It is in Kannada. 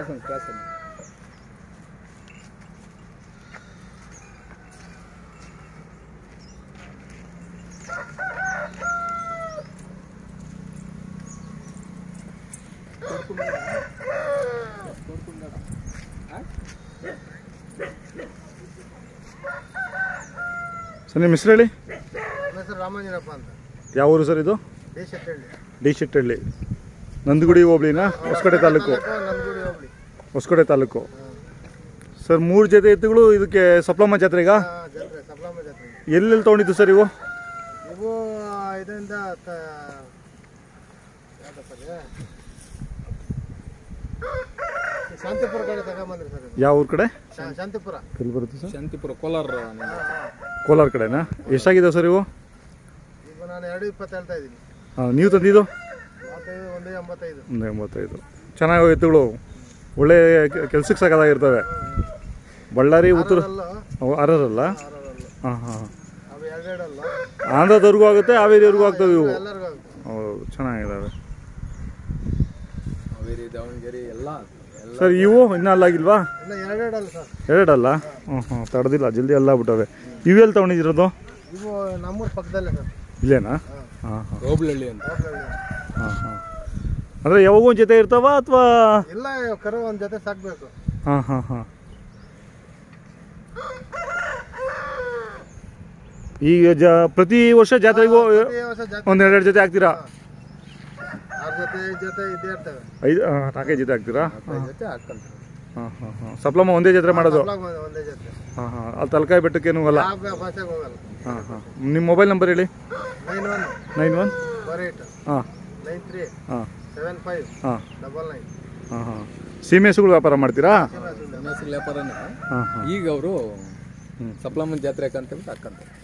ಕ್ರಾಸ್ ಒಂದು ಕ್ರಾಸ್ ಒಂದು ಸರ್ ನಿಮ್ಮ ಹೆಸರು ಹೇಳಿ ನನ್ನ ಹೆಸರು ರಾಮಾಂಜನಪ್ಪ ಅಂತ ಯಾವ ಊರು ಸರ್ ಇದು ದೇಶ ಹೇಳಿ ಡಿ ಶೆಟ್ಟಹಳ್ಳಿ ನಂದಗುಡಿ ಹೋಬಳಿನಾ ಹೊಸಕೋಟೆ ತಾಲೂಕು ನಂದಗೂಡಿ ಹೋಗ್ಲಿ ಹೊಸಕೋಟೆ ತಾಲೂಕು ಸರ್ ಮೂರು ಜೊತೆ ಎತ್ತುಗಳು ಇದಕ್ಕೆ ಸಪ್ಲಮ್ಮ ಜಾತ್ರೆಗ ಜಾತ್ರೆ ಸಪ್ಲಾಮ ಜಾತ್ರೆ ಎಲ್ಲೆಲ್ಲಿ ತೊಗೊಂಡಿದ್ದು ಸರ್ ಇವು ಇವು ಇದರಿಂದ ತ- ಯಾವ್ದಪ್ಪ ಇದು? ಈ ಶಾಂತಿಪುರ ಕಡೆ ತಗೊಂಬಂದ್ರಿ ಸರ್ ಇದು. ಯಾವ ಊರ ಕಡೆ ಶಾ- ಶಾಂತಿಪುರ ಎಲ್ಲಿ ಬರುತ್ತೆ ಸರ್ ಶಾಂತಿಪುರ ಕೋಲಾರ ಹಾ, ಹಾ. ಕೋಲಾರ ಕಡೆನಾ ಎಷ್ಟಾಗಿದೆ ಸರ್ ಇವು ಈಗ ನಾನು ಎರಡು ಇಪ್ಪತ್ತು ಹೇಳ್ತಾ ಇದ್ದೀನಿ ಹಾಂ ನೀವು ತಂದಿದ್ದು ಮೂವತ್ತೈದು ಒಂದು ಎಂಬತ್ತೈದು ಒಂದು ಎಂಬತ್ತೈದು ಚೆನ್ನಾಗಿ ಎತ್ತುಗಳು ಒಳ್ಳೆ ಕೆಲ್ಸಕ್ಕೆ ಸಾಕಾಗಿರ್ತವೆ ಬಳ್ಳಾರಿ ಉತ್ತರ ಅಲ್ಲ ಅವು ಅರರಲ್ಲ ಆರಲ್ಲ ಹಾಂ ಹಾಂ ಅವು ಎರಡೆರಡಲ್ಲ ಆಂಧ್ರದವರೆಗೂ ಆಗುತ್ತೆ ಹಾವೇರಿವರೆಗೂ ಆಗ್ತವೆ ಇವು ಎಲ್ಲರಿಗೂ ಆಗುತ್ತೆ ಹೌದು ಚೆನ್ನಾಗಿದ್ದಾವೆ ಹಾವೇರಿ ದಾವಣಗೆರೆ ಎಲ್ಲ ಎಲ್ಲ ಸರ್ ಇವು ಇನ್ನೂ ಅಲ್ಲಾಗಿಲ್ವಾ ಇಲ್ಲ ಎರಡೆರಡಲ್ಲ ಸರ್ ಎರಡಲ್ಲ ಹ್ಞೂ ಹ್ಞೂ ತಡೆದಿಲ್ಲ ಜಲ್ದಿ ಎಲ್ಲ ಬಿಟ್ಟವೆ ಇವೆಲ್ಲಿ ತೊಗೊಂಡಿರೋದು ಇವು ನಮ್ಮೂರ ಪಕ್ಕದಲ್ಲೇ ಸರ್ ಇಲ್ಲೇನಾ ಹಾಂ ಹಾಂ ಹೋಬಳಹಳ್ಳಿ ಅಂತ ಹೋಗ್ಲಿ. ಹಾಂ ಹಾಂ ಅಂದರೆ ಯಾವಾಗೂ ಒಂದು ಜೊತೆ ಇರ್ತಾವ ಅಥವಾ ಇಲ್ಲ ಕರು ಒಂದು ಜೊತೆ ಸಾಕ್ಬೇಕು ಹಾಂ ಹಾಂ ಹಾಂ ಈಗ ಜ ಪ್ರತಿ ವರ್ಷ ಜಾತ್ರೆಗೂ ಪ್ರತಿ ವರ್ಷ ಜಾತ್ರೆ ಒಂದು ಎರಡೆರಡು ಜೊತೆ ಹಾಕ್ತೀರಾ ಆರ್ ಜೊತೆ ಐದ್ ಜೊತೆ ಇದ್ದೇ ಇರ್ತವೆ ಐದು ಆ, ನಾಲ್ಕೈದು ಜೊತೆ ಹಾಕ್ತೀರಾ ಅದ್ರ ಜೊತೆ ಹಾಕ್ಕಂತಾರೆ ಹಾಂ ಹಾಂ ಹಾಂ ಸಪ್ಲಮ್ಮ ಒಂದೇ ಜಾತ್ರೆ ಮಾಡೋದು ಸಪ್ಲಾಗ್ ಒಂದ್- ಒಂದೇ ಜೊತೆ ಹಾಂ ಹಾಂ ಅಲ್ಲಿ ತಲಕಾಯಿ ಬೆಟ್ಟಕ್ಕೇನು ಹೋಗಲ್ಲ ಯಾವ ಭಾಷೆಗೆ ಹೋಗಲ್ಲ ಹಾಂ ಹಾಂ ನಿಮ್ಮ ಮೊಬೈಲ್ ನಂಬರ್ ಹೇಳಿ nine one nine one four eight ಹಾಂ ನೈನ್ ತ್ರೀ ಹಾಂ ಸೆವೆನ್ ಫೈವ್ ಹಾಂ ಡಬಲ್ ನೈನ್ ಹಾಂ ಹಾಂ ಸೀಮೆಸುಗಳು ವ್ಯಾಪಾರ ಮಾಡ್ತೀರಾ ನಮ್ಮ ಹೆಸರು ವ್ಯಾಪಾರನೇ ಹಾಂ ಹಾಂ ಈಗ ಅವರು ಹ್ಮ್. ಸಪ್ಲಮ್ಮನ ಜಾತ್ರೆ ಯಾಕಂತ ಹಾಕಂತಾರೆ